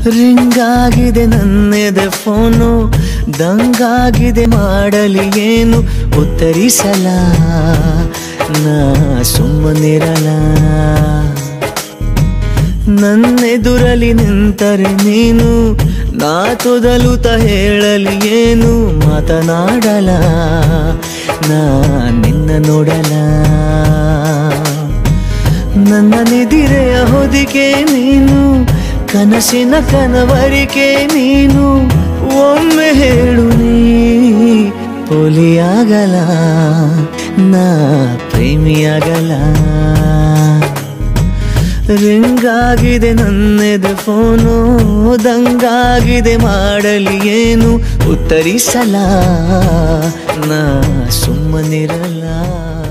ರಿಂಗಾಗಿದೆ ನನ್ನೆದೆ phone ದಂಗಾಗಿದೆ ಮಾಡಲಿ ಏನು ಉತ್ತರಿಸಲ ನಾ ಸುಮ್ಮನಿರಲ ನನ್ನೆದುರಲಿ ನಿಂತರೆ ನೀನು ನಾ ತೊದಲುತ ಹೇಳಲಿ ಏನು ಮಾತನಾಡಲ ನಾ ನಿನ್ನ ನೋಡಲ ನನ್ನ ನಿದಿರೆಯ ಹೊದಿಕೆ ನೀನು ಕನಸಿನ ಕನವರಿಕೆ ನೀನು ಒಮ್ಮೆ ಹೇಳು ನೀ ಪೊಲಿಯಾಗಲ ನಾ ಪ್ರೇಮಿಯಾಗಲ ರಿಂಗಾಗಿದೆ ನನ್ನೆದೆ ಫೋನು ದಂಗಾಗಿದೆ ಮಾಡಲಿ ಏನು ಉತ್ತರಿಸಲ ನಾ ಸುಮ್ಮನಿರಲ್ಲ